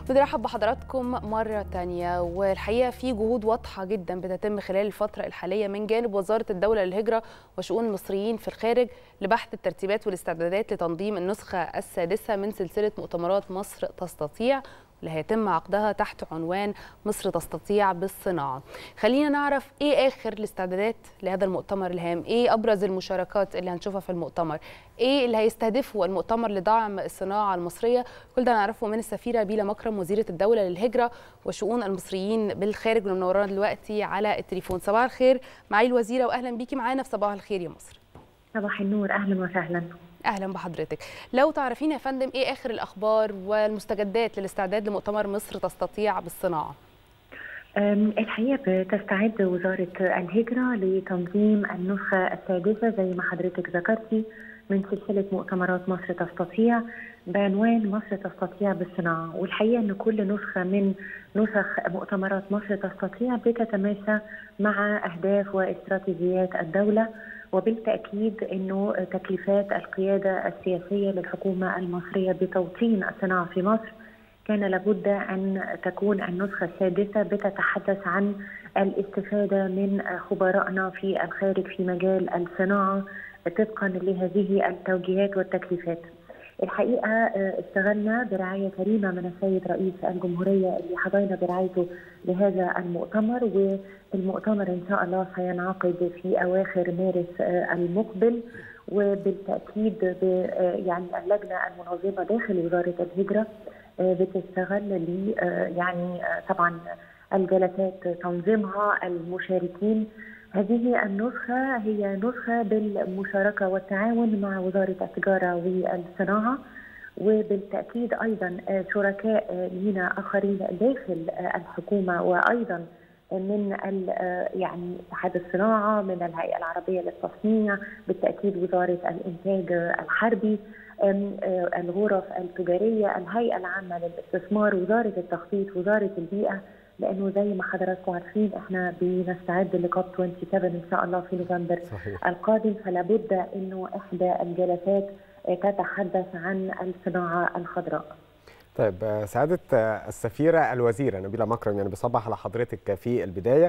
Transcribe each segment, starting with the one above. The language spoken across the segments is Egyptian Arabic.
بنرحب بحضراتكم مرة تانية والحقيقة في جهود واضحة جدا بتتم خلال الفترة الحالية من جانب وزارة الدولة للهجرة وشؤون المصريين في الخارج لبحث الترتيبات والاستعدادات لتنظيم النسخة السادسة من سلسلة مؤتمرات مصر تستطيع اللي هيتم عقدها تحت عنوان مصر تستطيع بالصناعة خلينا نعرف ايه اخر الاستعدادات لهذا المؤتمر الهام ايه ابرز المشاركات اللي هنشوفها في المؤتمر ايه اللي هيستهدفه المؤتمر لدعم الصناعة المصرية كل ده نعرفه من السفيرة بيلا مكرم وزيرة الدولة للهجرة وشؤون المصريين بالخارج ومنورانا دلوقتي على التليفون صباح الخير معالي الوزيرة واهلا بيكي معانا في صباح الخير يا مصر صباح النور اهلا وسهلا اهلا بحضرتك لو تعرفين يا فندم ايه اخر الاخبار والمستجدات للاستعداد لمؤتمر مصر تستطيع بالصناعه الحقيقه بتستعد وزاره الهجره لتنظيم النسخه السادسه زي ما حضرتك ذكرتي من سلسله مؤتمرات مصر تستطيع بعنوان مصر تستطيع بالصناعه والحقيقه ان كل نسخه من نسخ مؤتمرات مصر تستطيع بتتماشى مع اهداف واستراتيجيات الدوله وبالتاكيد انه تكليفات القياده السياسيه للحكومه المصريه بتوطين الصناعه في مصر كان لابد ان تكون النسخه السادسه بتتحدث عن الاستفاده من خبرائنا في الخارج في مجال الصناعه طبقا لهذه التوجيهات والتكليفات. الحقيقه اشتغلنا برعايه كريمه من السيد رئيس الجمهوريه اللي حظينا برعايته لهذا المؤتمر والمؤتمر ان شاء الله سينعقد في اواخر مارس المقبل وبالتاكيد يعني اللجنه المنظمه داخل وزاره الهجره بتشتغل ل يعني طبعا الجلسات تنظيمها المشاركين هذه النسخة هي نسخة بالمشاركة والتعاون مع وزارة التجارة والصناعة وبالتأكيد أيضا شركاء لنا آخرين داخل الحكومة وأيضا من يعني اتحاد الصناعة من الهيئة العربية للتصنيع بالتأكيد وزارة الإنتاج الحربي الغرف التجارية الهيئة العامة للاستثمار وزارة التخطيط وزارة البيئة لانه زي ما حضراتكم عارفين احنا بنستعد لكوب 27 ان شاء الله في نوفمبر صحيح. القادم فلا بد انه احدى الجلسات تتحدث عن الصناعه الخضراء. طيب سعادة السفيرة الوزيرة نبيلة مكرم يعني بصبح على حضرتك في البداية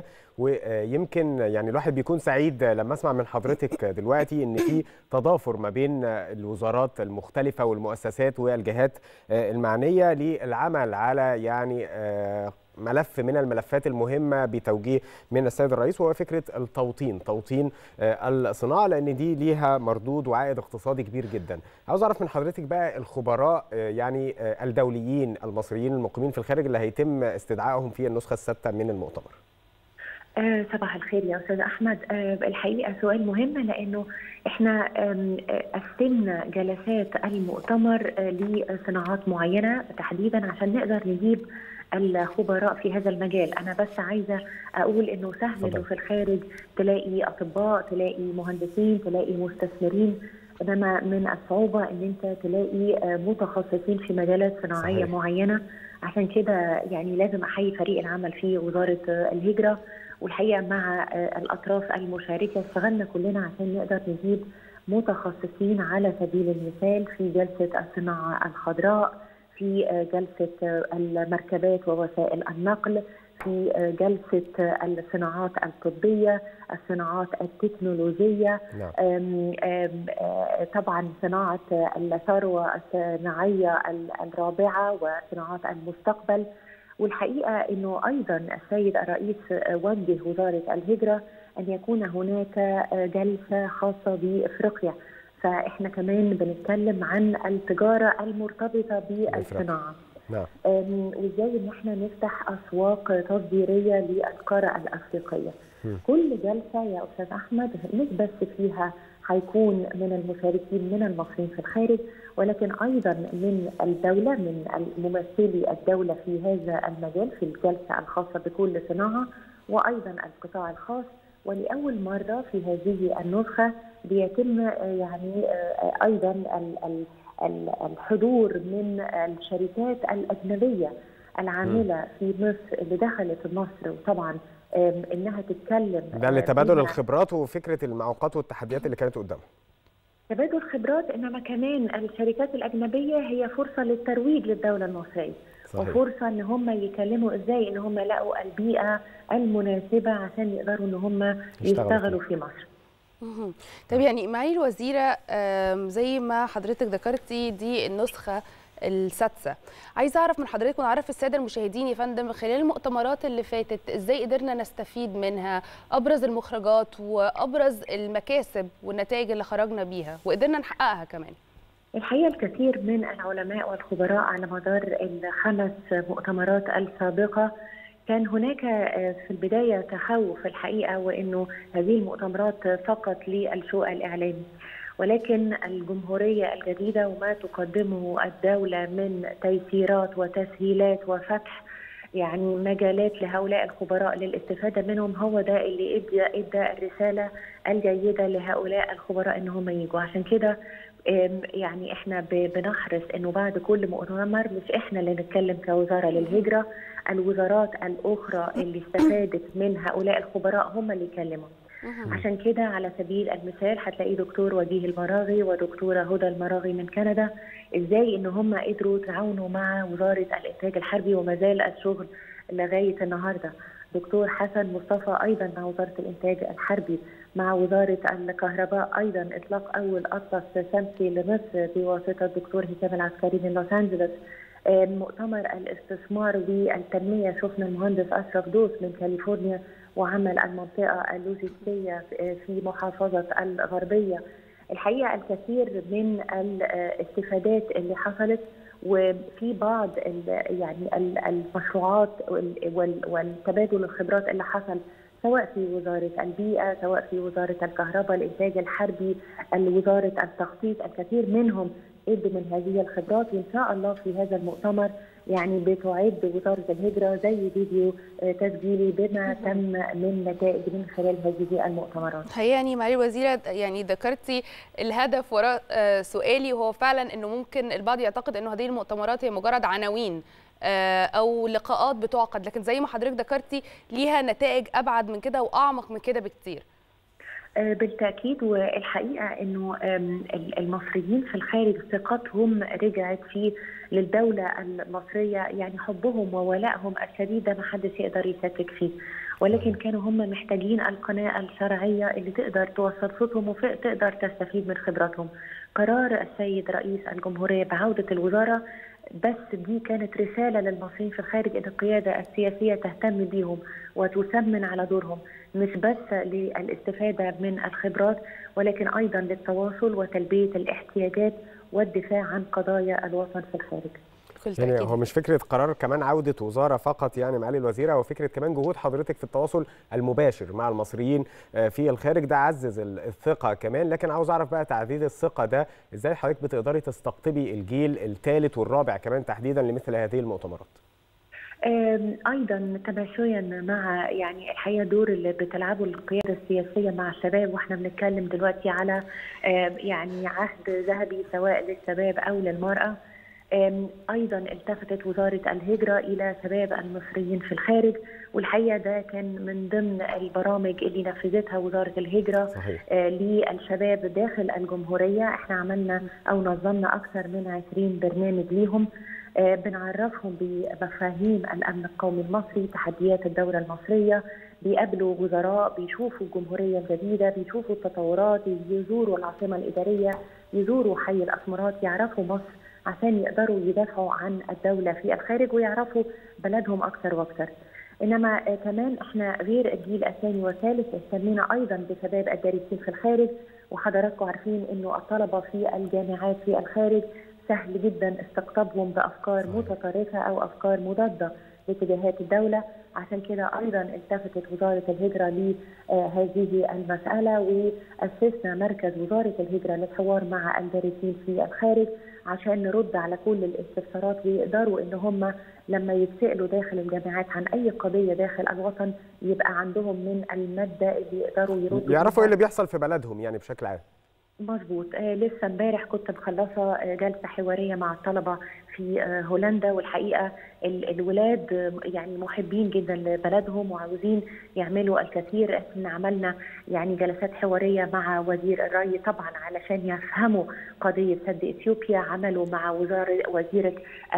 ويمكن يعني الواحد بيكون سعيد لما اسمع من حضرتك دلوقتي ان في تضافر ما بين الوزارات المختلفة والمؤسسات والجهات المعنية للعمل على يعني ملف من الملفات المهمة بتوجيه من السيد الرئيس وهو فكرة التوطين توطين الصناعة لأن دي ليها مردود وعائد اقتصادي كبير جدا عاوز أعرف من حضرتك بقى الخبراء يعني الدوليين المصريين المقيمين في الخارج اللي هيتم استدعائهم في النسخة السادسة من المؤتمر آه صباح الخير يا استاذ احمد آه الحقيقه سؤال مهم لانه احنا قسمنا جلسات المؤتمر آه لصناعات معينه تحديدا عشان نقدر نجيب الخبراء في هذا المجال انا بس عايزه اقول انه سهل انه في الخارج تلاقي اطباء تلاقي مهندسين تلاقي مستثمرين انما من الصعوبه ان انت تلاقي متخصصين في مجالات صناعيه صحيح. معينه عشان كده يعني لازم احيي فريق العمل في وزاره الهجره والحقيقه مع الاطراف المشاركه اشتغلنا كلنا عشان نقدر نجيب متخصصين على سبيل المثال في جلسه الصناعه الخضراء في جلسة المركبات ووسائل النقل في جلسة الصناعات الطبية الصناعات التكنولوجية نعم. أم أم طبعا صناعة الثروة الصناعية الرابعة وصناعات المستقبل والحقيقة أنه أيضا السيد الرئيس وجه وزارة الهجرة أن يكون هناك جلسة خاصة بإفريقيا فاحنا كمان بنتكلم عن التجاره المرتبطه بالصناعه نعم وازاي ان احنا نفتح اسواق تصديريه للقاره الافريقيه م. كل جلسه يا استاذ احمد مش بس فيها هيكون من المشاركين من المصريين في الخارج ولكن ايضا من الدوله من ممثلي الدوله في هذا المجال في الجلسه الخاصه بكل صناعه وايضا القطاع الخاص ولاول مره في هذه النسخه بيتم يعني ايضا الحضور من الشركات الاجنبيه العامله في مصر اللي دخلت مصر وطبعا انها تتكلم ده لتبادل الخبرات وفكره المعوقات والتحديات اللي كانت قدامهم تبادل خبرات انما كمان الشركات الاجنبيه هي فرصه للترويج للدوله المصريه صحيح. وفرصه ان هم يكلموا ازاي ان هم لقوا البيئه المناسبه عشان يقدروا ان هم يشتغلوا يشتغلوا في مصر مهم. طب يعني معالي الوزيرة آم، زي ما حضرتك ذكرتي دي النسخة السادسة عايزة أعرف من حضرتك ونعرف السادة المشاهدين يا فندم خلال المؤتمرات اللي فاتت إزاي قدرنا نستفيد منها أبرز المخرجات وأبرز المكاسب والنتائج اللي خرجنا بيها وقدرنا نحققها كمان الحقيقه الكثير من العلماء والخبراء على مدار الخمس مؤتمرات السابقه كان هناك في البدايه تخوف الحقيقه وانه هذه المؤتمرات فقط للشو الاعلامي ولكن الجمهوريه الجديده وما تقدمه الدوله من تيسيرات وتسهيلات وفتح يعني مجالات لهؤلاء الخبراء للاستفاده منهم هو ده اللي ادى ادى الرساله الجيده لهؤلاء الخبراء ان هم يجوا عشان كده أم، يعني احنا ب- بنحرص انه بعد كل مؤتمر مش احنا اللي نتكلم كوزاره للهجره الوزارات الاخرى اللي استفادت من هؤلاء الخبراء هم اللي يكلموا عشان كده على سبيل المثال هتلاقي دكتور وجيه المراغي ودكتوره هدى المراغي من كندا ازاي ان هم قدروا يتعاونوا مع وزاره الانتاج الحربي وما زال الشغل لغايه النهارده دكتور حسن مصطفى ايضا مع وزاره الانتاج الحربي مع وزاره الكهرباء ايضا اطلاق اول اطلس شمسي لمصر بواسطه الدكتور هشام العسكري من لوس انجلوس آه، مؤتمر الاستثمار والتنميه شفنا المهندس اشرف دوس من كاليفورنيا وعمل المنطقه اللوجستيه في- في محافظه الغربيه الحقيقه الكثير من الاستفادات اللي حصلت وفي بعض ال- يعني ال- المشروعات وال- وال- والتبادل الخبرات اللي حصل سواء في وزارة البيئة سواء في وزارة الكهرباء الإنتاج الحربي وزارة التخطيط الكثير منهم ادوا من هذه الخبرات وإن شاء الله في هذا المؤتمر يعني بتعد وزارة الهجرة زي فيديو آه، تسجيلي بما تم من نتائج من خلال هذه المؤتمرات الحقيقه يعني معالي الوزيره يعني ذكرتي الهدف وراء آه، سؤالي وهو فعلا انه ممكن البعض يعتقد انه هذه المؤتمرات هي مجرد عناوين آه، او لقاءات بتعقد لكن زي ما حضرتك ذكرتي ليها نتائج ابعد من كده واعمق من كده بكتير آه، بالتأكيد والحقيقة أنه آم، المصريين في الخارج ثقتهم رجعت في للدولة المصرية يعني حبهم وولائهم الشديد ده ما حدش يقدر يشكك فيه ولكن كانوا هم محتاجين القناة الشرعية اللي تقدر توصل صوتهم وتقدر تستفيد من خبراتهم قرار السيد رئيس الجمهورية بعودة الوزارة بس دي كانت رسالة للمصريين في الخارج أن القيادة السياسية تهتم بيهم وتسمن على دورهم مش بس للاستفادة من الخبرات ولكن أيضا للتواصل وتلبية الاحتياجات والدفاع عن قضايا الوطن في الخارج بكل يعني تاكيد هو مش فكره قرار كمان عوده وزاره فقط يعني معالي الوزيره هو فكره كمان جهود حضرتك في التواصل المباشر مع المصريين آه، في الخارج ده عزز ال- الثقه كمان لكن عاوز اعرف بقى تعزيز الثقه ده ازاي حضرتك بتقدري تستقطبي الجيل الثالث والرابع كمان تحديدا لمثل هذه المؤتمرات آم، ايضا تماشيا مع يعني الحقيقه دور اللي بتلعبه القياده السياسيه مع الشباب واحنا بنتكلم دلوقتي على آم، يعني عهد ذهبي سواء للشباب او للمراه آم، ايضا التفتت وزاره الهجره الى شباب المصريين في الخارج والحقيقه ده كان من ضمن البرامج اللي نفذتها وزاره الهجره صحيح آه، للشباب داخل الجمهورية احنا عملنا أو نظمنا أكثر من 20 برنامج ليهم آه، بنعرفهم بمفاهيم الأمن القومي المصري تحديات الدولة المصرية بيقابلوا وزراء بيشوفوا الجمهورية الجديدة بيشوفوا التطورات يزوروا العاصمة الإدارية يزوروا حي الأسمرات يعرفوا مصر عشان يقدروا يدافعوا عن الدولة في الخارج ويعرفوا بلدهم أكثر وأكثر انما آه، كمان احنا غير الجيل الثاني والثالث اهتمينا ايضا بشباب الدارسين في الخارج وحضراتكم عارفين انه الطلبه في الجامعات في الخارج سهل جدا استقطابهم بافكار متطرفه او افكار مضاده لاتجاهات الدوله عشان كده ايضا التفتت وزاره الهجره لهذه المساله واسسنا مركز وزاره الهجره للحوار مع الدارسين في الخارج عشان نرد على كل الاستفسارات ويقدروا ان هم لما يتسالوا داخل الجامعات عن اي قضيه داخل الوطن يبقى عندهم من الماده اللي يقدروا يردوا يعرفوا بيها. ايه اللي بيحصل في بلدهم يعني بشكل عام مظبوط آه لسه امبارح كنت مخلصه آه جلسه حواريه مع الطلبه في هولندا والحقيقه الولاد يعني محبين جدا لبلدهم وعاوزين يعملوا الكثير احنا عملنا يعني جلسات حواريه مع وزير الري طبعا علشان يفهموا قضيه سد اثيوبيا عملوا مع وزاره وزيره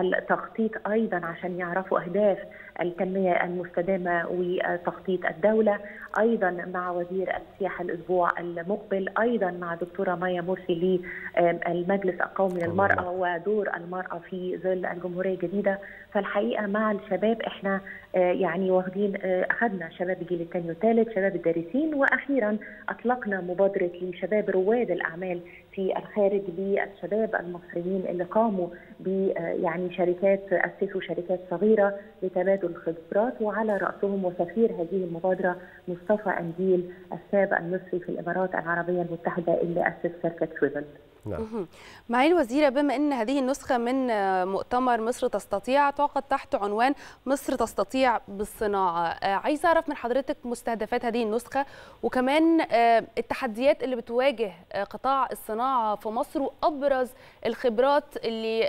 التخطيط ايضا عشان يعرفوا اهداف التنميه المستدامه وتخطيط الدوله ايضا مع وزير السياحه الاسبوع المقبل ايضا مع دكتوره مايا مرسي للمجلس القومي للمراه ودور المراه في ظل الجمهوريه الجديده فالحقيقه مع الشباب احنا يعني واخدين اخذنا شباب الجيل الثاني والثالث شباب الدارسين واخيرا اطلقنا مبادره لشباب رواد الاعمال في الخارج للشباب المصريين اللي قاموا ب يعني شركات اسسوا شركات صغيره لتبادل الخبرات وعلى راسهم وسفير هذه المبادره مصطفى انديل الساب المصري في الامارات العربيه المتحده اللي اسس شركه سويفل. نعم. معالي الوزيرة بما أن هذه النسخة من مؤتمر مصر تستطيع تعقد تحت عنوان مصر تستطيع بالصناعة عايزة أعرف من حضرتك مستهدفات هذه النسخة وكمان التحديات اللي بتواجه قطاع الصناعة في مصر وأبرز الخبرات اللي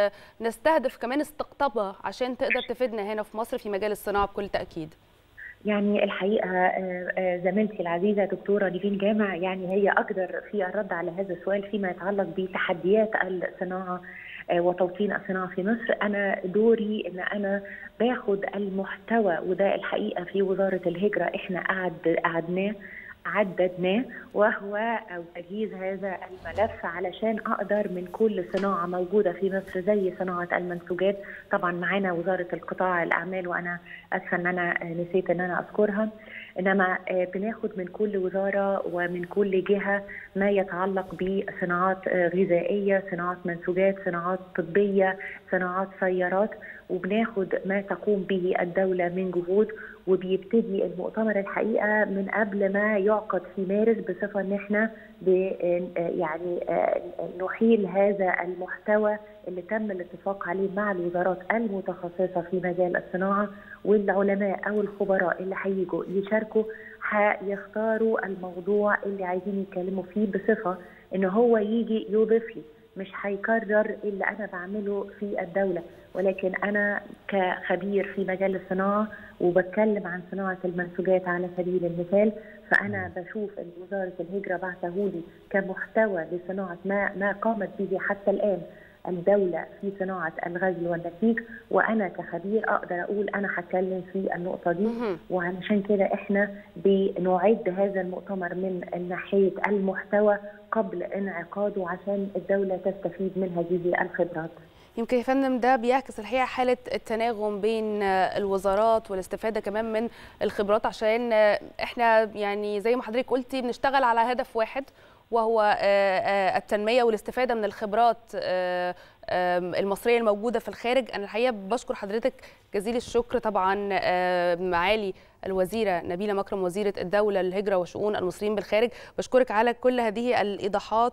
نستهدف كمان استقطابها عشان تقدر تفيدنا هنا في مصر في مجال الصناعة بكل تأكيد يعني الحقيقه زميلتي العزيزه دكتوره نيفين جامع يعني هي اقدر في الرد على هذا السؤال فيما يتعلق بتحديات الصناعه وتوطين الصناعه في مصر انا دوري ان انا باخد المحتوى وده الحقيقه في وزاره الهجره احنا قعد قعدناه عددناه وهو أو تجهيز هذا الملف علشان أقدر من كل صناعة موجودة في مصر زي صناعة المنسوجات طبعا معانا وزارة القطاع الأعمال وأنا أسفة أن أنا نسيت أن أنا أذكرها إنما بناخد من كل وزارة ومن كل جهة ما يتعلق بصناعات غذائية صناعات منسوجات صناعات طبية صناعات سيارات وبناخد ما تقوم به الدولة من جهود وبيبتدي المؤتمر الحقيقه من قبل ما يعقد في مارس بصفه ان احنا يعني نحيل هذا المحتوى اللي تم الاتفاق عليه مع الوزارات المتخصصه في مجال الصناعه والعلماء او الخبراء اللي هيجوا يشاركوا هيختاروا الموضوع اللي عايزين يتكلموا فيه بصفه ان هو يجي يضيف لي مش هيكرر اللي انا بعمله في الدوله ولكن انا كخبير في مجال الصناعه وبتكلم عن صناعه المنسوجات على سبيل المثال فانا بشوف ان وزاره الهجره بعثه لي كمحتوى لصناعه ما ما قامت به حتى الان الدوله في صناعه الغزل والنسيج وانا كخبير اقدر اقول انا هتكلم في النقطه دي وعلشان كده احنا بنعد هذا المؤتمر من ناحيه المحتوى قبل انعقاده عشان الدوله تستفيد من هذه الخبرات. يمكن يا فندم ده بيعكس الحقيقه حاله التناغم بين الوزارات والاستفاده كمان من الخبرات عشان احنا يعني زي ما حضرتك قلتي بنشتغل على هدف واحد وهو التنميه والاستفاده من الخبرات المصريه الموجوده في الخارج انا الحقيقه بشكر حضرتك جزيل الشكر طبعا معالي الوزيره نبيله مكرم وزيره الدوله للهجره وشؤون المصريين بالخارج بشكرك على كل هذه الايضاحات